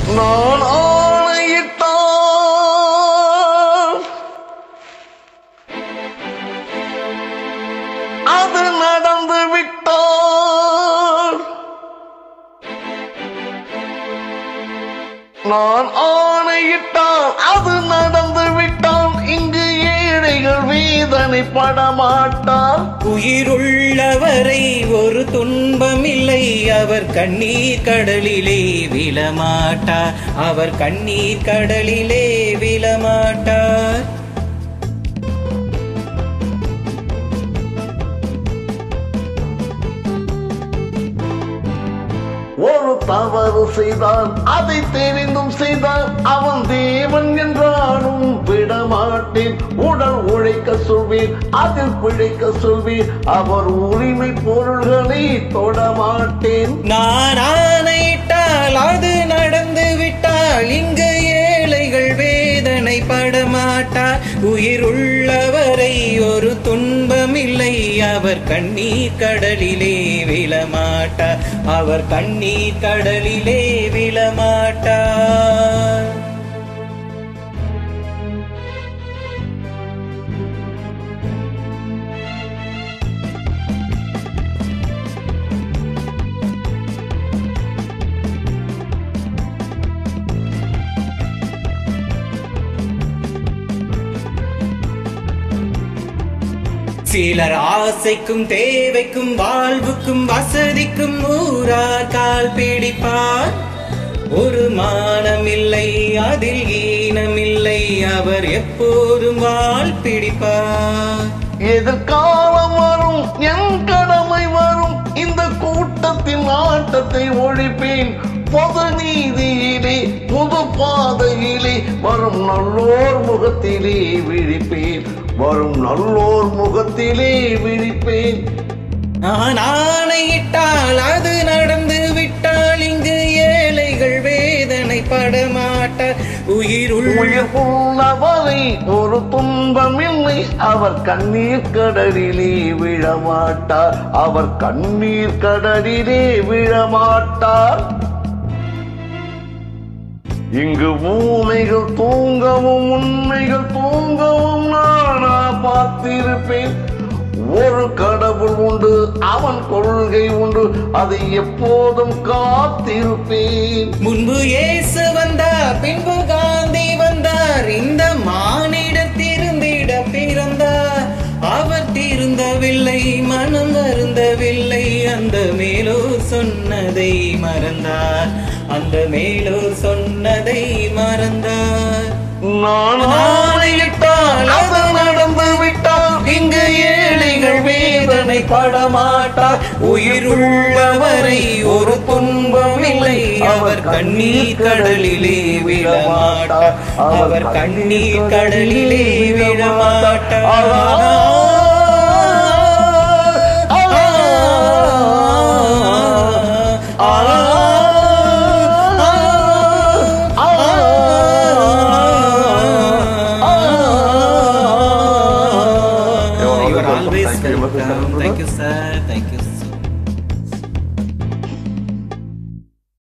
நான் ஆணையிட்டால் அது நடந்து விட்டால் நான் ஆணையிட்டால் அது நடந்து விட்டால் இங்கு ஏழைகள் வேதனை படமாட்டார் உயிருள்ளவரை ஒரு துன்பமில்லை அவர் கண்ணீர் கடலிலே விழமாட்டார் அவர் கண்ணீர் கடலிலே விழமாட்டார் ஒரு தவறு செய்தான் அதை தெரிந்தும் செய்தான் அவன் தேவன் என்றாலும் விடமாட்டேன் உடல் உழைக்க சொல்வேன் அதில் பிழைக்க சொல்வேன் அவர் உரிமை பொருள்களை தொடமாட்டேன் நான் ஆணையிட்டால் அது நடந்து விட்டால் இங்கு ஏழைகள் வேதனை படமாட்டார் உயிருள்ளவரை ஒரு துன்பமில்லை அவர் கண்ணீர் கடலிலே விழமாட்டார் அவர் கண்ணீர் கடலிலே விழமாட்டார் சிலர் ஆசைக்கும் தேவைக்கும் வாழ்வுக்கும் வசதிக்கும் ஊரார் கால் பிடிப்பார் ஒரு மானமில்லை அதில் ஈனமில்லை அவர் எப்போதும் வாழ் பிடிப்பார் எதிர்காலம் வரும் என் கடமை வரும் இந்த கூட்டத்தின் ஆட்டத்தை ஒழிப்பேன் பொது நீதியிலே புது பாதையிலே வரும் நல்லோர் முகத்திலே விழிப்பேன் வரும் நல்லோர் முகத்திலே விழிப்பேன் நான் ஆணையிட்டால் அது நடந்து விட்டால் இங்கு ஏழைகள் வேதனை படமாட்டார் உயிருள்ள உயிர் உள்ளவரை ஒரு துன்பமில்லை அவர் கண்ணீர் கடலிலே விழமாட்டார் அவர் கண்ணீர் கடலிலே விழமாட்டார் இங்கு ஊமைகள் தூங்கவும் உண்மைகள் தூங்கவும் நானா பார்த்திருப்பேன் ஒரு கடவுள் உண்டு அவன் கொள்கை உண்டு அதை எப்போதும் காத்திருப்பேன் முன்பு இயேசு வந்தார் பின்பு காந்தி வந்தார் இந்த மானிடர் திருந்திட பிறந்தார் அவர் திருந்தவில்லை மனம் வருந்தவில்லை அந்த மேலோர் சொன்னதை மறந்தார் அந்த மேலோர் சொன்னதை மறந்தார் நான் ஆணையிட்டால் அது நடந்து விட்டால் இங்கு ஏழைகள் வேதனை படமாட்டார் உயிருள்ளவரை ஒரு துன்பமில்லை அவர் கண்ணீர் கடலிலே விழமாட்டார் அவர் கண்ணீர் கடலிலே விழமாட்டார்